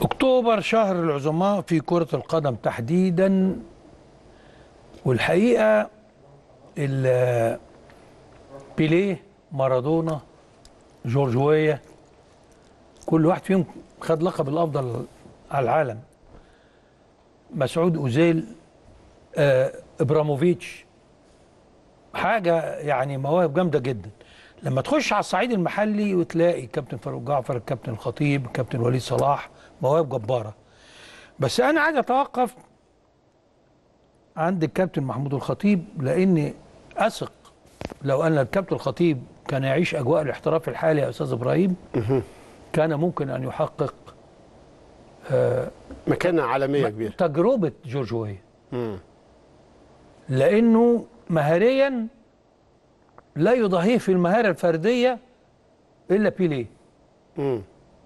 اكتوبر شهر العظماء في كرة القدم تحديدا والحقيقة ال- بيليه مارادونا جورج ويا كل واحد فيهم خد لقب الافضل على العالم مسعود اوزيل آه ابراموفيتش حاجه يعني مواهب جامده جدا لما تخش على الصعيد المحلي وتلاقي كابتن فاروق جعفر الكابتن الخطيب الكابتن وليد صلاح مواهب جباره بس انا عايز اتوقف عند الكابتن محمود الخطيب لاني اثق لو ان الكابتن الخطيب كان يعيش اجواء الاحتراف الحالي يا استاذ ابراهيم كان ممكن ان يحقق مكانة عالمية كبيرة تجربه جورج ويا مم. لانه مهاريا لا يضاهيه في المهاره الفرديه الا بيليه مم.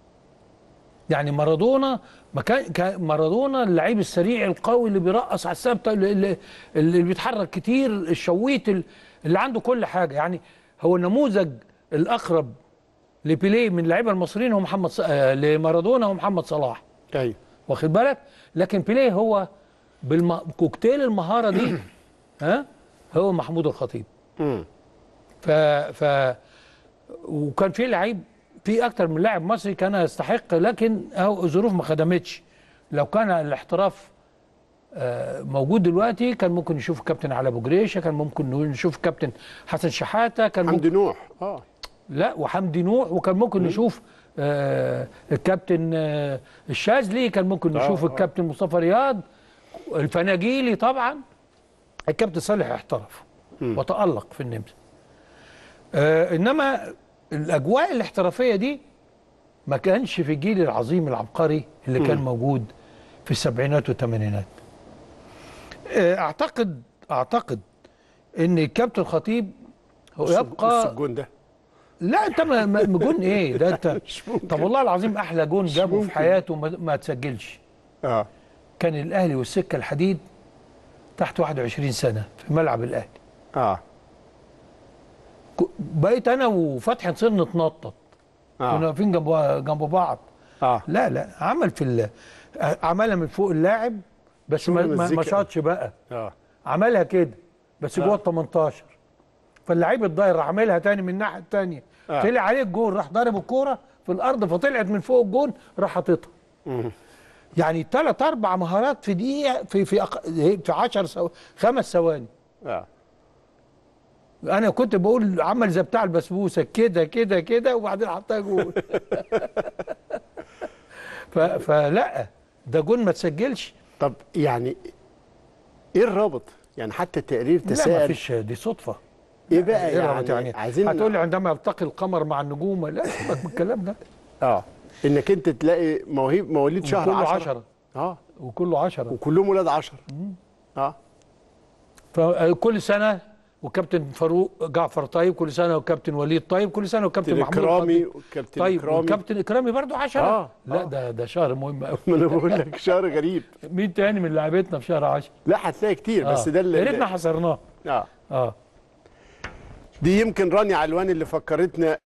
يعني مارادونا ما كان كان مارادونا اللعيب السريع القوي اللي بيرقص على الثابته اللي, اللي, اللي بيتحرك كتير الشويت ال- اللي عنده كل حاجه يعني هو النموذج الاقرب لبيليه من اللعيبه المصريين هو محمد ص... آه، لمارادونا هو محمد صلاح ايوه واخد بالك لكن بيليه هو بالكوكتيل المهاره دي ها هو محمود الخطيب مم. ف ف وكان في لعيب في اكتر من لاعب مصري كان يستحق لكن اهو الظروف ما خدمتش لو كان الاحتراف آه، موجود دلوقتي كان ممكن نشوف كابتن علي ابو جريشه كان ممكن نشوف كابتن حسن شحاته كان ممكن حمدي نوح اه لا وحمدي نوح وكان ممكن نشوف آه الكابتن آه الشاذلي كان ممكن نشوف آه. الكابتن مصطفى رياض الفناجيلي طبعا الكابتن صالح احترف وتألق في النمسا آه انما الاجواء الاحترافيه دي ما كانش في الجيل العظيم العبقري اللي كان موجود في السبعينات والثمانينات آه اعتقد اعتقد ان الكابتن خطيب هو بص- بص يبقى الجون ده لا انت ما ما- ما جون ايه ده انت مش ممكن. طب والله العظيم احلى جون جابه في ممكن. حياته ما, ما تسجلش اه كان الاهلي والسكه الحديد تحت 21 سنه في ملعب الاهلي اه ك- بقيت انا وفتحي نصير نتنطط كنا اه واقفين جنب جنب بعض اه لا لا عمل في ال- عملها من فوق اللاعب بس ما, شغل ما, ما مزيكا. شاطش بقى اه عملها كده بس جوه آه. ال 18 فاللعيب الضاير راح عاملها تاني من الناحيه التانيه آه. طلع عليه الجون راح ضارب الكوره في الارض فطلعت من فوق الجون راح حاططها مم. يعني ثلاث اربع مهارات في دقيقه في في أق... في 10 سو... خمس ثواني اه انا كنت بقول عمل زي بتاع البسبوسه كده كده كده وبعدين حطها جول ف... فلا ده جون ما تسجلش طب يعني ايه الرابط يعني حتى التقرير لا ما تساءل فيش دي صدفه ايه بقى إيه رأيك يعني, عايزين هتقول لي عندما يلتقي القمر مع النجوم لا سيبك من الكلام ده اه انك انت تلاقي موهيب مواليد شهر وكله 10 10 اه وكله 10 وكلهم ولاد 10 اه فكل سنه وكابتن فاروق جعفر طيب كل سنه وكابتن وليد طيب كل سنه وكابتن كابتن محمود اكرامي الخطيب. وكابتن طيب اكرامي وكابتن اكرامي برضو 10 آه، لا آه. ده ده شهر مهم قوي ما انا بقول لك شهر غريب مين تاني من لعيبتنا في شهر 10 لا هتلاقي كتير بس ده يا اللي ريتنا حصرناه اه اه دي يمكن رانيا علوان اللي فكرتنا